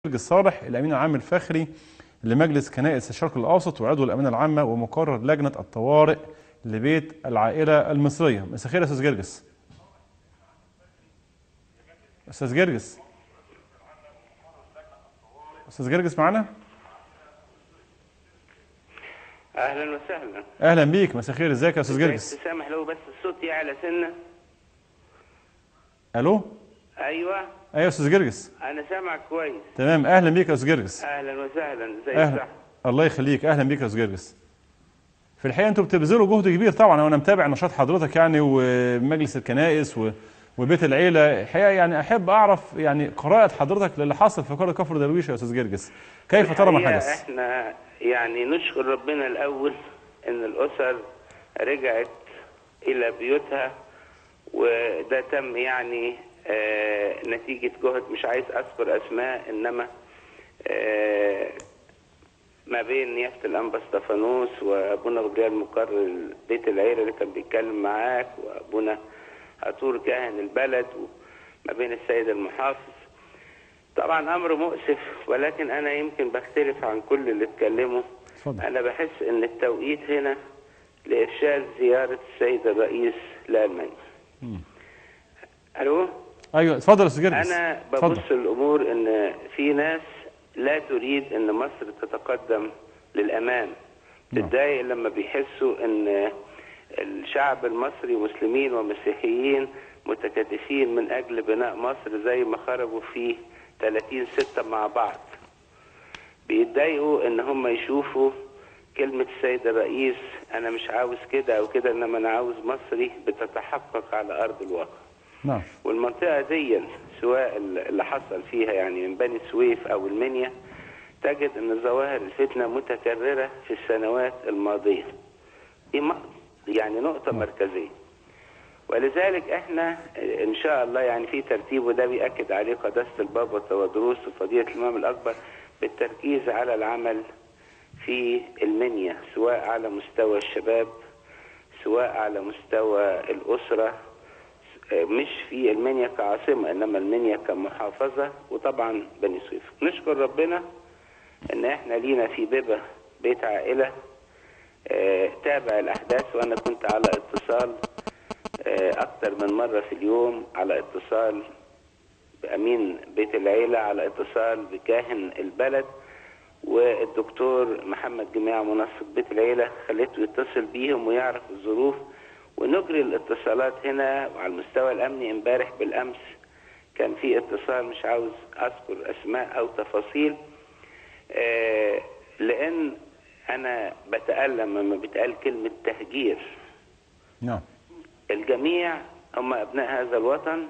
الصالح الامين العام الفخري لمجلس كنائس الشرق الاوسط وعضو الامانه العامه ومقرر لجنه الطوارئ لبيت العائله المصريه مساء الخير يا استاذ جرجس استاذ جرجس استاذ جرجس معانا اهلا وسهلا اهلا بيك مساء الخير ازيك يا استاذ جرجس تسامح لو بس الصوت يعلى سنه الو ايوه ايوه يا استاذ جرجس انا سامعك كويس تمام اهلا بيك يا استاذ جرجس اهلا وسهلا ازي اهلا الصحه الله يخليك اهلا بيك يا استاذ جرجس في الحقيقه انتوا بتبذلوا جهد كبير طبعا وانا متابع نشاط حضرتك يعني ومجلس الكنائس و... وبيت العيله الحقيقه يعني احب اعرف يعني قراءه حضرتك للي حصل في قريه كفر درويش يا استاذ جرجس كيف ترى ما الحقيقة حدث؟ احنا يعني نشكر ربنا الاول ان الاسر رجعت الى بيوتها وده تم يعني آه نتيجه جهد مش عايز اذكر اسماء انما آه ما بين نيافه الانبا استفانوس وابونا غبريال مقرر بيت العيله اللي كان بيتكلم معاك وابونا عطور كاهن البلد وما بين السيد المحافظ طبعا امر مؤسف ولكن انا يمكن بختلف عن كل اللي اتكلموا اتفضل. انا بحس ان التوقيت هنا لارشاد زياره السيد الرئيس لالمانيا الو ايوه اتفضل يا استاذ جرجس انا اتفضل. ببص الامور ان في ناس لا تريد ان مصر تتقدم للامام نعم. تتضايق لما بيحسوا ان الشعب المصري مسلمين ومسيحيين متكاتفين من اجل بناء مصر زي ما خرجوا في 30 ستة مع بعض بيتضايقوا ان هم يشوفوا كلمة السيد الرئيس انا مش عاوز كده او كده انما انا عاوز مصري بتتحقق على ارض الواقع نعم والمنطقة دي سواء اللي حصل فيها يعني من بني سويف أو المنيا تجد أن ظواهر الفتنة متكررة في السنوات الماضية دي م- يعني نقطة مركزية ولذلك احنا ان شاء الله يعني في ترتيب وده بيأكد عليه قداسة البابا تودروس وفضيلة الإمام الأكبر بالتركيز على العمل في المنيا سواء على مستوى الشباب سواء على مستوى الأسرة مش في المنيا كعاصمة إنما المنيا كمحافظة وطبعا بني سويف نشكر ربنا إن إحنا لينا في بيبة بيت عائلة آه، تابع الأحداث وأنا كنت على اتصال آه، أكتر من مرة في اليوم على اتصال بأمين بيت العيلة على اتصال بكاهن البلد والدكتور محمد جماعة منسق بيت العيلة خليته يتصل بيهم ويعرف الظروف ونجري الاتصالات هنا وعلى المستوى الأمني امبارح بالأمس كان في اتصال مش عاوز أذكر أسماء أو تفاصيل آه، لأن أنا بتألم لما بتقال كلمة تهجير نعم الجميع هم أبناء هذا الوطن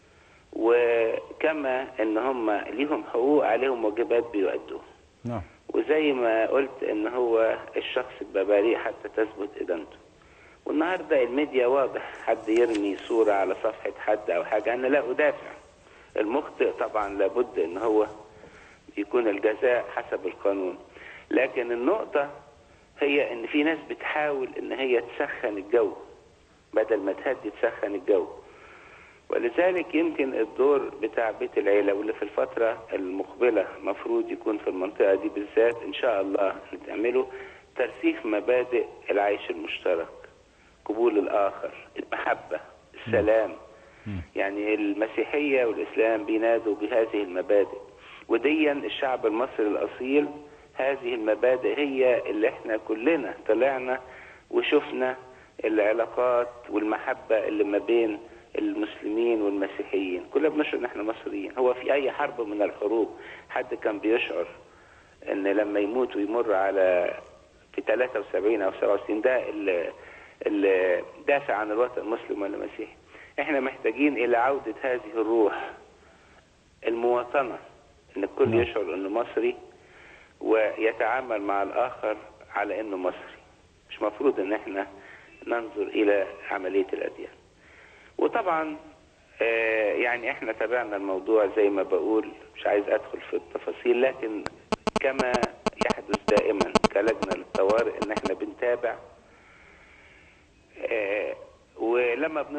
وكما ان هم ليهم حقوق عليهم واجبات بيؤدوها نعم وزي ما قلت ان هو الشخص يبقى بريء حتى تثبت ادانته والنهارده الميديا واضح حد يرمي صوره على صفحه حد او حاجه انا لا ادافع المخطئ طبعا لابد ان هو يكون الجزاء حسب القانون لكن النقطه هي ان في ناس بتحاول ان هي تسخن الجو بدل ما تهدي تسخن الجو ولذلك يمكن الدور بتاع بيت العيلة واللي في الفترة المقبلة مفروض يكون في المنطقة دي بالذات إن شاء الله نتعمله ترسيخ مبادئ العيش المشترك قبول الآخر المحبة السلام يعني المسيحية والإسلام بينادوا بهذه المبادئ وديا الشعب المصري الأصيل هذه المبادئ هي اللي احنا كلنا طلعنا وشفنا العلاقات والمحبة اللي ما بين المسلمين والمسيحيين كلنا بنشعر ان احنا مصريين هو في اي حرب من الحروب حد كان بيشعر ان لما يموت ويمر على في 73 او 67 ده اللي, اللي دافع عن الوطن المسلم ولا المسيحي احنا محتاجين الى عودة هذه الروح المواطنة ان الكل نعم. يشعر انه مصري ويتعامل مع الاخر على انه مصري مش مفروض ان احنا ننظر الى عملية الاديان وطبعا آه، يعني احنا تابعنا الموضوع زي ما بقول مش عايز ادخل في التفاصيل لكن كما يحدث دائما كلجنة للطوارئ ان احنا بنتابع آه، ولما بنوصل للحد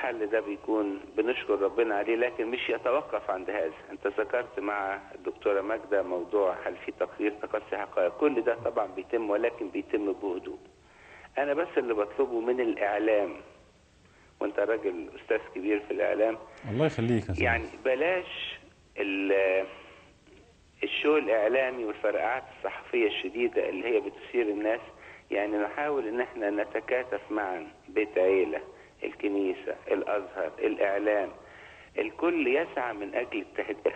الحل ده بيكون بنشكر ربنا عليه لكن مش يتوقف عند هذا انت ذكرت مع الدكتورة ماجدة موضوع هل في تقرير تقصي حقائق كل ده طبعا بيتم ولكن بيتم بهدوء انا بس اللي بطلبه من الاعلام وانت راجل استاذ كبير في الاعلام الله يخليك يا يعني بلاش ال- الشو الاعلامي والفرقعات الصحفيه الشديده اللي هي بتثير الناس يعني نحاول ان احنا نتكاتف معا بيت عيله الكنيسه الازهر الاعلام الكل يسعى من اجل التهدئه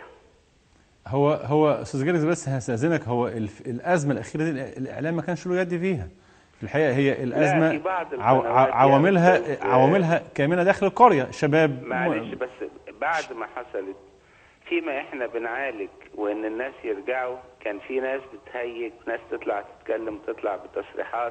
هو هو استاذ جارس بس هستاذنك هو الف- الازمه الاخيره دي الاعلام ما كانش له يد فيها في الحقيقه هي في الازمه بعض عو- القنوات ع- عواملها يعني بس- عواملها كامنه داخل القريه شباب معلش بس بعد ما حصلت فيما احنا بنعالج وان الناس يرجعوا كان في ناس بتهيج ناس تطلع تتكلم تطلع بتصريحات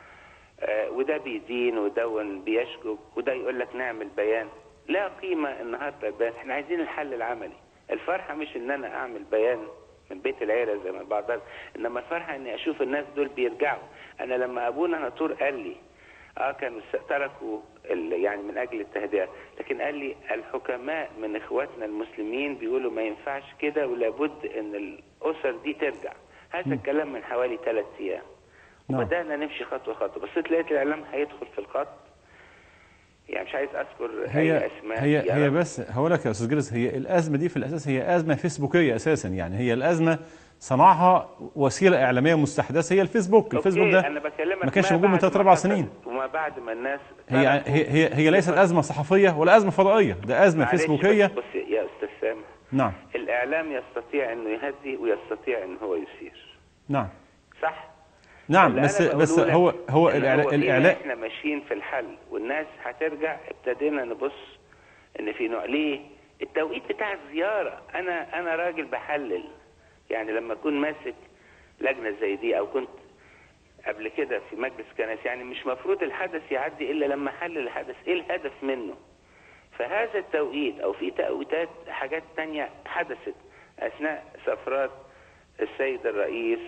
آه وده بيدين ودون بيشجب وده يقول لك نعمل بيان لا قيمة النهارده البيان احنا عايزين الحل العملي الفرحة مش ان انا اعمل بيان من بيت العيلة زي ما بعض انما الفرحة اني اشوف الناس دول بيرجعوا انا لما ابونا ناطور قال لي اه كانوا س- تركوا ال- يعني من اجل التهدئه لكن قال لي الحكماء من اخواتنا المسلمين بيقولوا ما ينفعش كده ولابد ان الاسر دي ترجع هذا الكلام من حوالي ثلاث ايام نعم. وبدانا نمشي خطوه خطوه بس لقيت الاعلام هيدخل في الخط يعني مش عايز اذكر هي اي اسماء هي يا هي رب. بس هقول لك يا استاذ جرس هي الازمه دي في الاساس هي ازمه فيسبوكيه اساسا يعني هي الازمه صنعها وسيله اعلاميه مستحدثه هي الفيسبوك الفيسبوك أوكي، ده انا بكلمك ما كانش ما موجود من بعد ثلاث ما اربع حصل سنين وما بعد ما الناس هي تركوا هي هي, هي ليست ازمه صحفيه ولا ازمه فضائيه ده ازمه معلش فيسبوكيه بس, بس يا استاذ سامح نعم الاعلام يستطيع انه يهدي ويستطيع ان هو يثير نعم صح نعم اللي بس أنا بس بقوله لك هو هو إن الإعلا- فيما الاعلام احنا ماشيين في الحل والناس هترجع ابتدينا نبص ان في نوع ليه التوقيت بتاع الزياره انا انا راجل بحلل يعني لما اكون ماسك لجنه زي دي او كنت قبل كده في مجلس كنس يعني مش مفروض الحدث يعدي الا لما احلل الحدث ايه الهدف منه فهذا التوقيت او في توقيتات حاجات تانية حدثت اثناء سفرات السيد الرئيس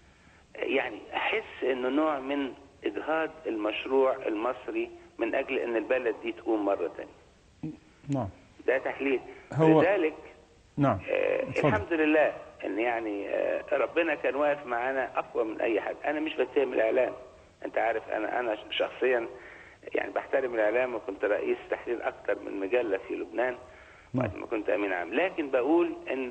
يعني احس انه نوع من اجهاض المشروع المصري من اجل ان البلد دي تقوم مره تانية نعم ده تحليل هو- لذلك نعم آه اتفضل. الحمد لله ان يعني آه ربنا كان واقف معانا اقوى من اي حد انا مش بتهم الاعلام انت عارف انا انا شخصيا يعني بحترم الاعلام وكنت رئيس تحرير اكتر من مجله في لبنان وقت ما كنت امين عام لكن بقول ان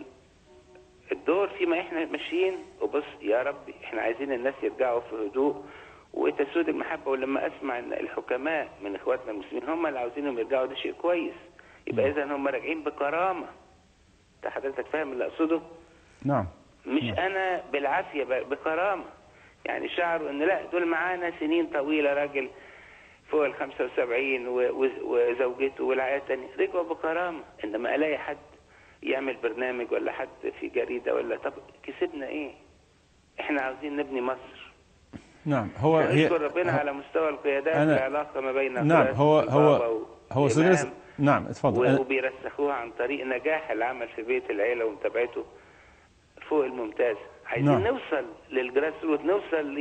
الدور فيما احنا ماشيين وبص يا رب احنا عايزين الناس يرجعوا في هدوء وتسود المحبه ولما اسمع ان الحكماء من اخواتنا المسلمين هم اللي عاوزينهم يرجعوا ده شيء كويس يبقى اذا هم راجعين بكرامه انت حضرتك فاهم اللي اقصده نعم مش انا بالعافيه ب- بكرامه يعني شعروا ان لا دول معانا سنين طويله راجل فوق ال 75 و- و- وزوجته والعائله الثانيه رجعوا بكرامه انما الاقي حد يعمل برنامج ولا حد في جريده ولا طب كسبنا ايه؟ احنا عاوزين نبني مصر نعم هو هي نشكر ربنا على مستوى القيادات أنا- العلاقه ما بين نعم قيادة هو هو البابا و- هو استاذ وإمام. جرس نعم اتفضل و- أنا- وبيرسخوها عن طريق نجاح العمل في بيت العيله ومتابعته فوق الممتاز عايزين نعم. نوصل للجراس روت نوصل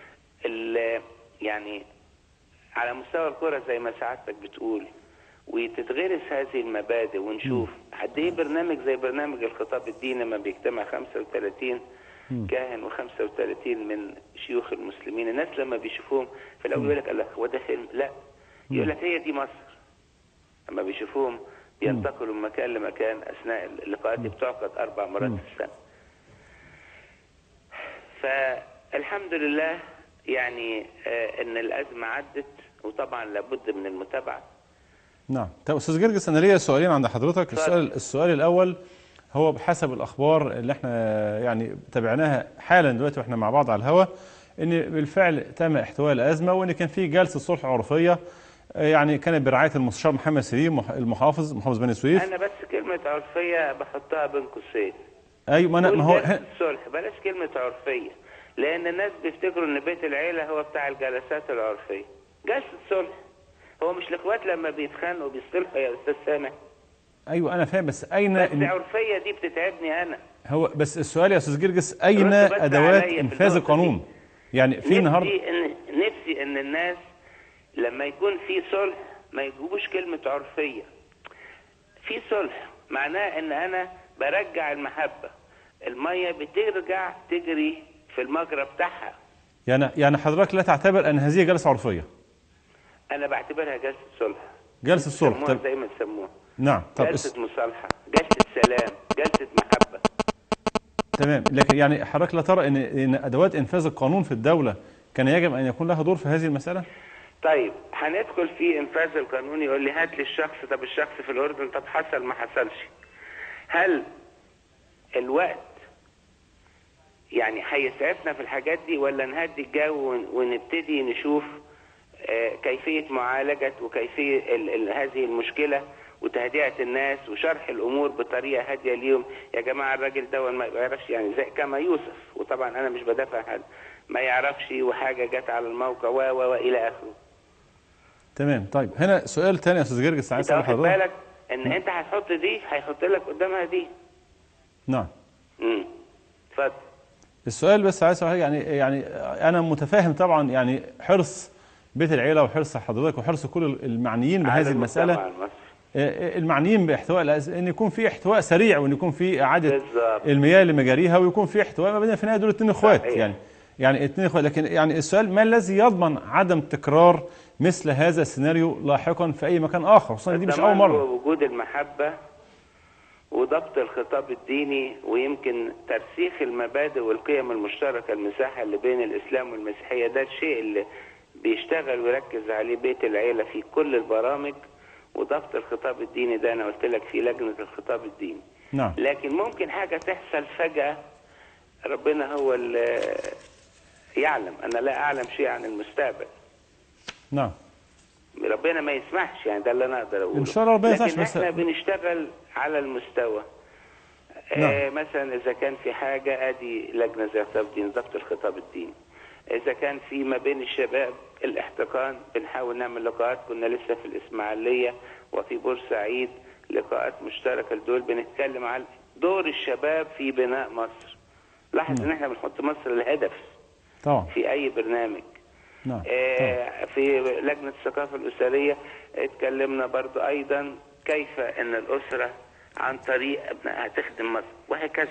ل يعني على مستوى الكره زي ما سعادتك بتقول وتتغرس هذه المبادئ ونشوف قد ايه برنامج زي برنامج الخطاب الديني لما بيجتمع 35 كاهن و35 من شيوخ المسلمين الناس لما بيشوفوهم في الاول يقول لك الله هو ده فيلم لا يقول لك هي دي مصر لما بيشوفوهم بينتقلوا من مكان لمكان اثناء اللقاءات دي بتعقد اربع مرات في السنه. فالحمد لله يعني آه ان الازمه عدت وطبعا لابد من المتابعه. نعم طب استاذ جرجس انا ليا سؤالين عند حضرتك السؤال السؤال الاول هو بحسب الاخبار اللي احنا يعني تابعناها حالا دلوقتي واحنا مع بعض على الهواء ان بالفعل تم احتواء الازمه وان كان في جلسه صلح عرفيه آه، يعني كانت برعايه المستشار محمد سليم مح- المحافظ محافظ بني سويف انا بس كلمه عرفيه بحطها بين قوسين. ايوه ما انا ما هو قول جلسة الصلح بلاش كلمه عرفيه لان الناس بيفتكروا ان بيت العيله هو بتاع الجلسات العرفيه. جلسه صلح هو مش الاخوات لما بيتخانقوا بيصلحوا يا استاذ سامح ايوه انا فاهم بس اين بس إن عرفيه دي بتتعبني انا. هو بس السؤال يا استاذ جرجس اين رد بس ادوات عليا في انفاذ النقطة القانون يعني في النهارده نفسي ان نفسي ان الناس لما يكون في صلح ما يجيبوش كلمة عرفية في صلح معناه ان انا برجع المحبة المية بترجع تجري في المجرى بتاعها يعني يعني حضرتك لا تعتبر ان هذه جلسه عرفيه انا بعتبرها جلسة صلح جلسه صلح سموها طب زي ما تسموها نعم طب اس- جلسة مصالحة جلسة سلام جلسة محبة تمام لكن يعني حضرتك لا ترى ان ان ادوات انفاذ القانون في الدوله كان يجب ان يكون لها دور في هذه المساله طيب هندخل في انفاذ القانون يقول لي هات لي الشخص طب الشخص في الاردن طب حصل ما حصلش هل الوقت يعني هيسعفنا في الحاجات دي ولا نهدي الجو ون- ونبتدي نشوف آه، كيفية معالجة وكيفية ال ال هذه المشكلة وتهدئة الناس وشرح الأمور بطريقة هادية ليهم يا جماعة الراجل ده ما يعرفش يعني زي كما يوسف وطبعا أنا مش بدافع عن حد ما يعرفش وحاجة جت على الموقع و و وإلى آخره تمام طيب هنا سؤال تاني يا استاذ جرجس عايز انت اسال واخد حضرتك بالك ان انت هتحط دي هيحط لك قدامها دي نعم امم اتفضل السؤال بس عايز أسأل حاجة يعني يعني انا متفاهم طبعا يعني حرص بيت العيله وحرص حضرتك وحرص كل المعنيين على بهذه المجتمع المساله المصري. آه، المعنيين باحتواء الأز- ان يكون في احتواء سريع وان يكون في اعاده بالظبط. المياه لمجاريها ويكون في احتواء ما بين في النهايه دول اثنين اخوات صحيح. يعني يعني اثنين اخوات لكن يعني السؤال ما الذي يضمن عدم تكرار مثل هذا السيناريو لاحقا في اي مكان اخر خصوصا دي مش اول الضمان مره هو وجود المحبة وضبط الخطاب الديني ويمكن ترسيخ المبادئ والقيم المشتركة المساحة اللي بين الإسلام والمسيحية ده الشيء اللي بيشتغل ويركز عليه بيت العيلة في كل البرامج وضبط الخطاب الديني ده أنا قلت لك في لجنة الخطاب الديني نعم لكن ممكن حاجة تحصل فجأة ربنا هو اللي يعلم أنا لا أعلم شيء عن المستقبل نعم ربنا ما يسمحش يعني ده اللي انا اقدر اقوله إن شاء الله ربنا لكن يسمحش، بس- احنا بنشتغل على المستوى آه مثلا اذا كان في حاجه ادي لجنه زي خطاب الدين ضبط الخطاب الديني اذا كان في ما بين الشباب الاحتقان بنحاول نعمل لقاءات كنا لسه في الاسماعيليه وفي بورسعيد لقاءات مشتركه لدول بنتكلم على دور الشباب في بناء مصر لاحظ ان احنا بنحط مصر الهدف طبعا في اي برنامج نعم طبعا. آه، في لجنة الثقافة الأسرية اتكلمنا برضو أيضا كيف أن الأسرة عن طريق أبنائها تخدم مصر وهكذا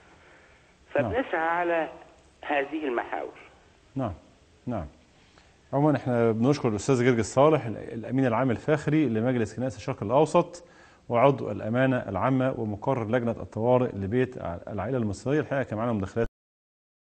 فبنسعى على هذه المحاور نعم نعم عموما احنا بنشكر الاستاذ جرجس صالح الامين العام الفاخري لمجلس كنائس الشرق الاوسط وعضو الامانه العامه ومقرر لجنه الطوارئ لبيت العائله المصريه الحقيقه كان معانا مداخلات